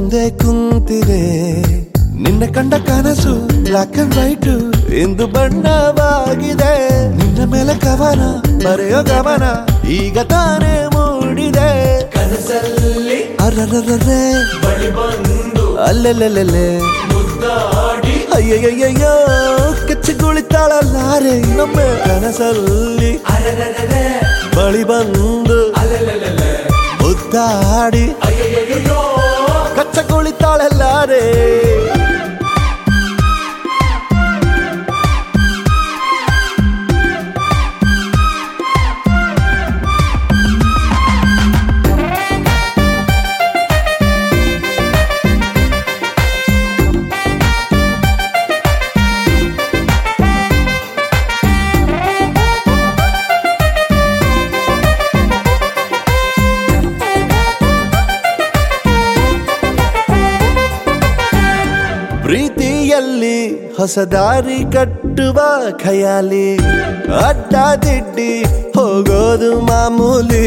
ಮುಂದೆ ಕುಂತಿದೆ ನಿನ್ನ ಕಂಡ ಕನಸು ಬ್ಲಾಕ್ ಅಂಡ್ ವೈಟ್ ಇಂದು ಬಣ್ಣವಾಗಿದೆ ನಿನ್ನ ಮೇಲೆ ಕವನ ಬರೆಯೋ ಗಮನ ಈಗ ತಾನೇ ಮೂಡಿದೆ ಕನಸಲ್ಲಿ ಅರರರರೆ ಬಳಿ ಬಂದು ಅಲ್ಲೆಲ್ಲೆಲ್ಲೆಲ್ಲೆ ಮುದ್ದಾಡಿ ಅಯ್ಯಯ್ಯಯ್ಯೋ ಕೆಚ್ಚಗುಳಿತಾಳಲ್ಲಾರೆ ಇನ್ನೊಮ್ಮೆ ಕನಸಲ್ಲಿ ಅರೆರೆರೆ ಬಳಿ ಬಂದು ಅಲೆಲೆಲೆಲೆ ಮುದ್ದಾಡಿ ಅಯ್ಯಯ್ಯಯ್ಯೋ ಕಚ್ಚಗುಳಿತಾಳಲ್ಲಾರೆ ಪ್ರೀತಿಯಲ್ಲಿ ಹೊಸ ದಾರಿ ಕಟ್ಟುವ ಖಯಾಲಿ ಅಡ್ಡ ದಿಡ್ಡಿ ಹೋಗೋದು ಮಾಮೂಲಿ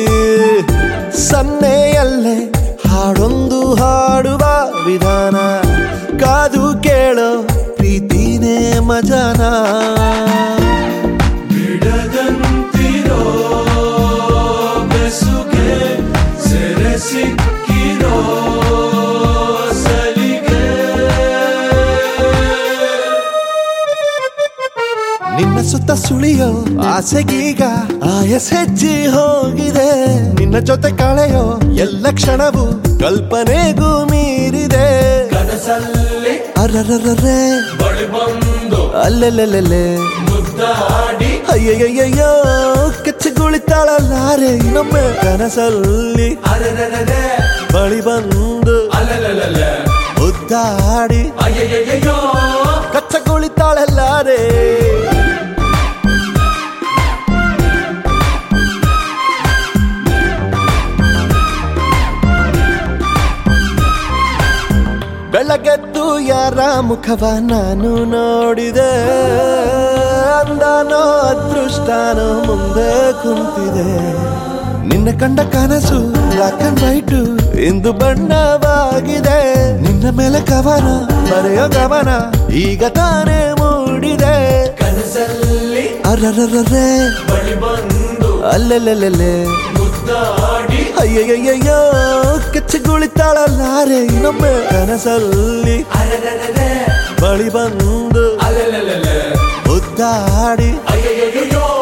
ಸನ್ನೆಯಲ್ಲೇ ಹಾಡೊಂದು ಹಾಡುವ ವಿಧಾನ ಕಾದು ಕೇಳೋ ಪ್ರೀತಿನೇ ಮಜಾನ ಬಿಡದಂತಿರೋ ಬೆಸುಗೆ ಸೆರೆ ಸಿಕ್ಕಿರೋ ಸಲಿಗೆ ನಿನ್ನ ಸುತ್ತ ಸುಳಿಯೋ ಆಸೆಗೀಗ ಆಯಸ್ ಹೆಚ್ಚಿ ಹೋಗಿದೆ ನಿನ್ನ ಜೊತೆ ಕಳೆಯೋ ಎಲ್ಲ ಕ್ಷಣವು ಕಲ್ಪನೆಗೂ ಮೀರಿದೆ ಕನಸಲ್ಲಿ ಅರರರರೆ ಬಳಿ ಬಂದು ಅಲ್ಲೆಲ್ಲೆಲ್ಲೆಲ್ಲೆ ಮುದ್ದಾಡಿ ಅಯ್ಯಯ್ಯಯ್ಯೋ ಕೆಚ್ಚಗುಳಿತಾಳಲ್ಲಾರೆ ಇನ್ನೊಮ್ಮೆ ಕನಸಲ್ಲಿ ಅರೆರೆರೆ ಬಳಿ ಬಂದು ಅಲೆಲೆಲೆಲೆ ಮುದ್ದಾಡಿ ಅಯ್ಯಯ್ಯಯ್ಯೋ ಕಚ್ಚಗುಳಿತಾಳಲ್ಲಾರೆ ಬೆಳಗೆದ್ದು ಯಾರ ಮುಖವ ನಾನು ನೋಡಿದೆ ಅಂದಾನೋ ಅದೃಷ್ಟನೋ ಮುಂದೆ ಕುಂತಿದೆ ನಿನ್ನ ಕಂಡ ಕನಸು ಬ್ಲಾಕ್ ಅಂಡ್ ವೈಟ್ ಇಂದು ಬಣ್ಣವಾಗಿದೆ ನಿನ್ನ ಮೇಲೆ ಕವನ ಬರೆಯೋ ಗಮನ ಈಗ ತಾನೇ ಮೂಡಿದೆ ಕನಸಲ್ಲಿ ಅರರರರೆ ಬಳಿ ಬಂದು ಅಲ್ಲೆಲ್ಲೆಲ್ಲೆಲ್ಲೆ ಮುದ್ದಾಡಿ ಅಯ್ಯಯ್ಯಯ್ಯೋ ಕೆಚ್ಚಗುಳಿತಾಳಲ್ಲಾರೆ ಇನ್ನೊಮ್ಮೆ ಕನಸಲ್ಲಿ ಅರೆರೆರೆ ಬಳಿ ಬಂದು ಅಲೆಲೆಲೆಲೆ ಮುದ್ದಾಡಿ ಅಯ್ಯಯ್ಯಯ್ಯೋ